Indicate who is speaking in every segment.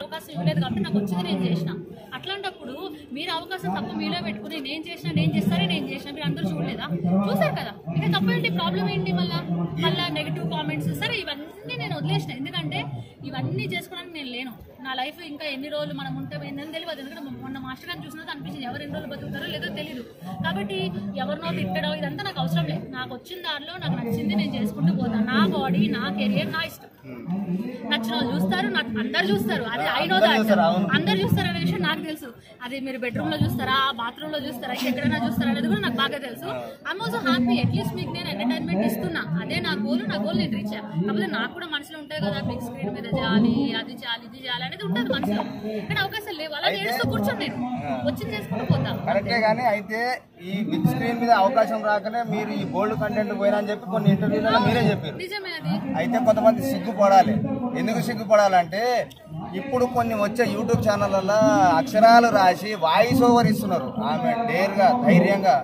Speaker 1: అవకాశం ఇవ్వలేదు కాబట్టి నాకు వచ్చింది నేను చేసిన అట్లాంటప్పుడు మీరు అవకాశం తప్పు మీలో పెట్టుకుని నేను చేసిన నేను చేస్తానే నేను చేసిన మీరు అందరూ చూడలేదా చూసారు కదా ఇక తప్పు ఏంటి ప్రాబ్లం ఏంటి మళ్ళా మళ్ళా నెగిటివ్ కామెంట్స్ సరే ఇవన్నీ నేను వదిలేసిన ఎందుకంటే ఇవన్నీ చేసుకోవడానికి నేను లేను నా లైఫ్ ఇంకా ఎన్ని రోజులు మనం ఉంటే ఏందని తెలియదు ఎందుకంటే మొన్న మాస్టర్ గారిని చూసినది అనిపించింది ఎవరు ఎన్ని రోజులు బతుకుతారో లేదో తెలియదు కాబట్టి ఎవరినో తిట్టడం ఇదంతా నాకు అవసరం లేదు నాకు వచ్చిన దారిలో నాకు నచ్చింది నేను చేసుకుంటూ పోతాను నా బాడీ నా కెరియర్ నా ఇష్టం నచ్చిన వాళ్ళు చూస్తారు నాకు అందరు చూస్తారు అది ఐ నో దాట్ అందరు చూస్తారు అనే విషయం నాకు తెలుసు అది మీరు బెడ్రూమ్ లో చూస్తారా బాత్రూమ్ లో చూస్తారా ఎక్కడైనా చూస్తారా అనేది కూడా నాకు బాగా తెలుసు ఐఎమ్ ఆల్సో హ్యాపీ అట్లీస్ట్ మీకు నేను ఎంటర్టైన్మెంట్ ఇస్తున్నా అదే నా గోల్ నా గోల్ నేను రీచ్ కాకపోతే నాకు కూడా మనసులో ఉంటాయి కదా బిగ్ స్క్రీన్ మీద చేయాలి అది చేయాలి ఇది చేయాలి అనేది ఉంటుంది మనసులో కానీ అవకాశాలు లేవు అలా ఏడుస్తూ కూర్చొని నేను వచ్చి చేసుకుంటూ పోతా
Speaker 2: కరెక్టే కానీ అయితే ఈ బిగ్ స్క్రీన్ మీద అవకాశం రాకనే మీరు ఈ బోల్డ్ కంటెంట్ పోయినా అని చెప్పి కొన్ని ఇంటర్వ్యూలలో మీరే చెప్పారు
Speaker 1: నిజమే అది
Speaker 2: అయితే కొంతమంది సిగ్గుపడాలి ఎందుకు సిగ్గుపడాలంటే ఇప్పుడు కొన్ని వచ్చే యూట్యూబ్ ఛానళ్ళల్లో అక్షరాలు రాసి వాయిస్ ఓవర్ ఇస్తున్నారు ఆమె డేర్గా ధైర్యంగా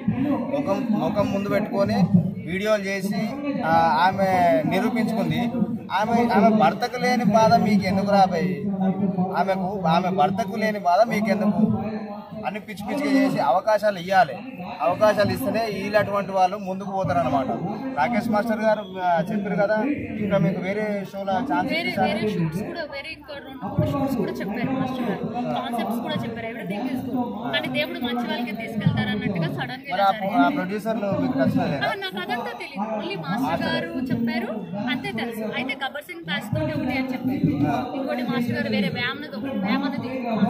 Speaker 2: ముఖం ముఖం ముందు పెట్టుకొని వీడియోలు చేసి ఆ, ఆమె నిరూపించుకుంది ఆమె ఆమె భర్తకు లేని బాధ మీకు ఎందుకు రాబాయి ఆమెకు ఆమె భర్తకు లేని బాధ మీకు ఎందుకు అన్ని పిచ్చి పిచ్చిగా చేసి అవకాశాలు ఇవ్వాలి అవకాశాలు ఇస్తేనే వీళ్ళటువంటి వాళ్ళు ముందుకు పోతారన్నమాట రాకేష్ మాస్టర్ గారు ఆ, చెప్పారు కదా ఇంకా మీకు వేరే షోలో ఛాన్స్
Speaker 1: వేరే వేరే షూట్స్ కూడా వేరే ఇంకా రెండు మూడు షూట్స్ కూడా చెప్పారు మాస్టర్ గారు కాన్సెప్ట్స్ కూడా చెప్పారు ఎవ్రీథింగ్ ఇస్ గుడ్ కానీ దేవుడు మంచి వాళ్ళకి తీసుకెళ్తారు అన్నట్టుగా సడన్ గా
Speaker 2: మరి
Speaker 1: ఇలా
Speaker 2: ఆ-
Speaker 1: జరిగింది.
Speaker 2: ఆ ప్రొడ్యూసర్లు మీకు నచ్చలేదా
Speaker 1: ఆ, నాకు అదంతా తెలియదు ఓన్లీ మాస్టర్ గారు చెప్పారు అంతే తెలుసు అయితే గబ్బర్ సింగ్ క్లాస్ తోటి ఒకటి అని చెప్పారు ఇంకోటి మాస్టర్ గారు వేరే వ్యామ్ ఒకటి వ్యామ్ అనేది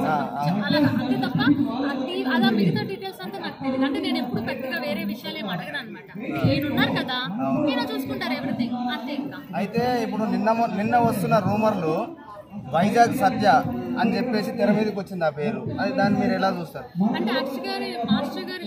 Speaker 1: అలా అంతే తప్ప అది అలా మిగతా డీటెయిల్స్ అంతా నాకు తెలియదు అంటే నేను ఎప్పుడు పెద్దగా వేరే విషయాలు ఏం అడగను అనమాట నేనున్నారు కదా నేను చూసుకుంటారు ఎవ్రీథింగ్ అంతే ఇంకా
Speaker 2: అయితే ఇప్పుడు నిన్న మొ- నిన్న వస్తున్న రూమర్లు వైజాగ్ సత్య అని చెప్పేసి తెర మీదకి వచ్చింది ఆ పేరు అది దాన్ని మీరు ఎలా చూస్తారు
Speaker 1: అంటే యాక్చువల్ గారు మాస్టర్ గారు